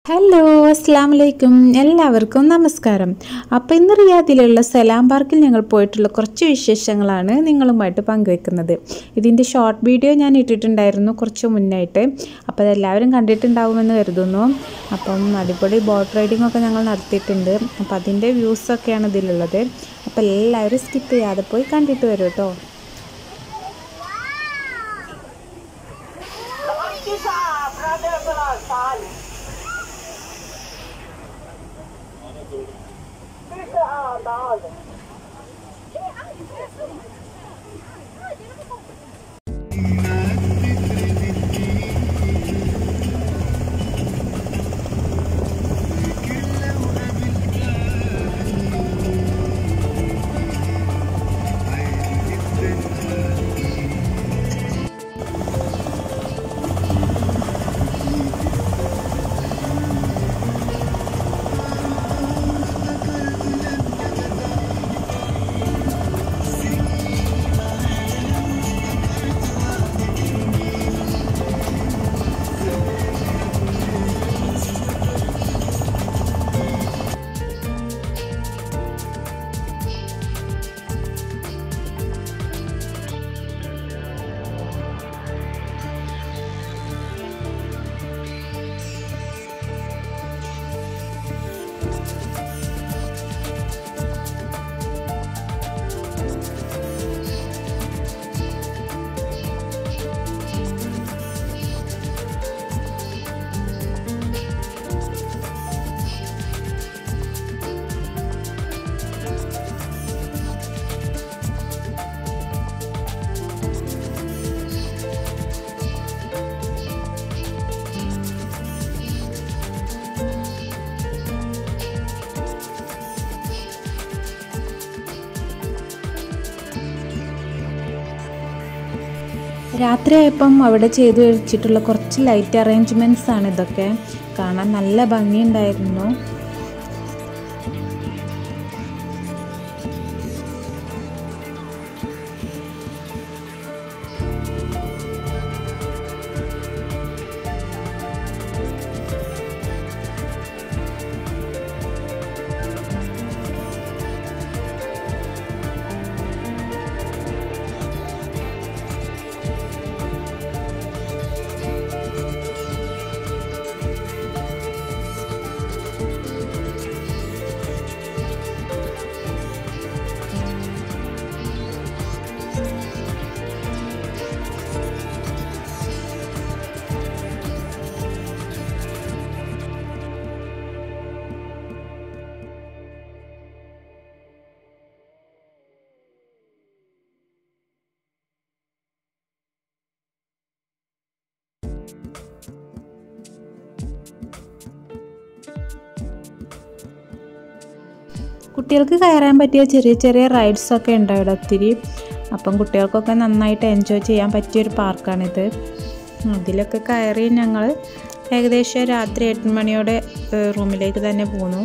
hello അസ്സാം വലൈക്കും എല്ലാവർക്കും നമസ്കാരം അപ്പോൾ ഇന്ന് റിയാദിലുള്ള സലാം പാർക്കിൽ ഞങ്ങൾ പോയിട്ടുള്ള കുറച്ച് വിശേഷങ്ങളാണ് നിങ്ങളുമായിട്ട് പങ്കുവെക്കുന്നത് ഇതിൻ്റെ ഷോർട്ട് വീഡിയോ ഞാൻ ഇട്ടിട്ടുണ്ടായിരുന്നു കുറച്ച് മുന്നായിട്ട് അപ്പോൾ അതെല്ലാവരും കണ്ടിട്ടുണ്ടാവുമെന്ന് കരുതുന്നു അപ്പം അടിപൊളി ബോട്ട് റൈഡിംഗ് ഒക്കെ ഞങ്ങൾ നടത്തിയിട്ടുണ്ട് അപ്പോൾ അതിൻ്റെ വ്യൂസൊക്കെയാണ് ഇതിലുള്ളത് അപ്പോൾ എല്ലാവരും സ്കിപ്പ് ചെയ്യാതെ പോയി കണ്ടിട്ട് വരും കേട്ടോ രാത്രിയായപ്പം അവിടെ ചെയ്തു വെച്ചിട്ടുള്ള കുറച്ച് ലൈറ്റ് അറേഞ്ച്മെൻറ്റ്സ് ആണ് ഇതൊക്കെ കാണാൻ നല്ല ഭംഗിയുണ്ടായിരുന്നു കുട്ടികൾക്ക് കയറാൻ പറ്റിയ ചെറിയ ചെറിയ റൈഡ്സൊക്കെ ഉണ്ട് അവിടെ ഒത്തിരി അപ്പം കുട്ടികൾക്കൊക്കെ നന്നായിട്ട് എൻജോയ് ചെയ്യാൻ പറ്റിയൊരു പാർക്കാണിത് അതിലൊക്കെ കയറി ഞങ്ങൾ ഏകദേശം രാത്രി എട്ട് മണിയോടെ റൂമിലേക്ക് തന്നെ പോന്നു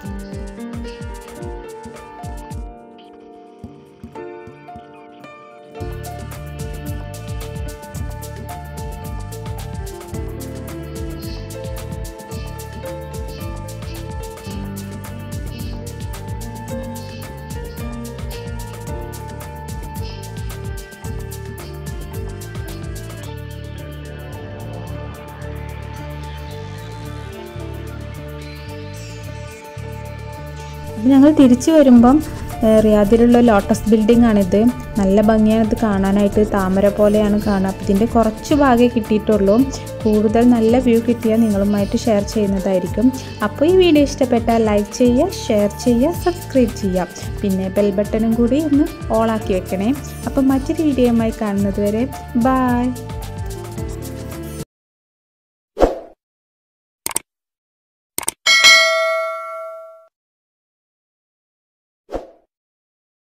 ഞങ്ങൾ തിരിച്ചു വരുമ്പം റിയാദിലുള്ള ലോട്ടസ് ബിൽഡിംഗ് ആണിത് നല്ല ഭംഗിയാണ് ഇത് കാണാനായിട്ട് താമര പോലെയാണ് കാണുക അപ്പം ഇതിൻ്റെ കുറച്ച് ഭാഗമേ കിട്ടിയിട്ടുള്ളൂ കൂടുതൽ നല്ല വ്യൂ കിട്ടിയാൽ നിങ്ങളുമായിട്ട് ഷെയർ ചെയ്യുന്നതായിരിക്കും അപ്പോൾ ഈ വീഡിയോ ഇഷ്ടപ്പെട്ടാൽ ലൈക്ക് ചെയ്യുക ഷെയർ ചെയ്യുക സബ്സ്ക്രൈബ് ചെയ്യുക പിന്നെ ബെൽ ബട്ടണും കൂടി ഒന്ന് ഓളാക്കി വെക്കണേ അപ്പം മറ്റൊരു വീഡിയോയുമായി കാണുന്നത് വരെ ബായ്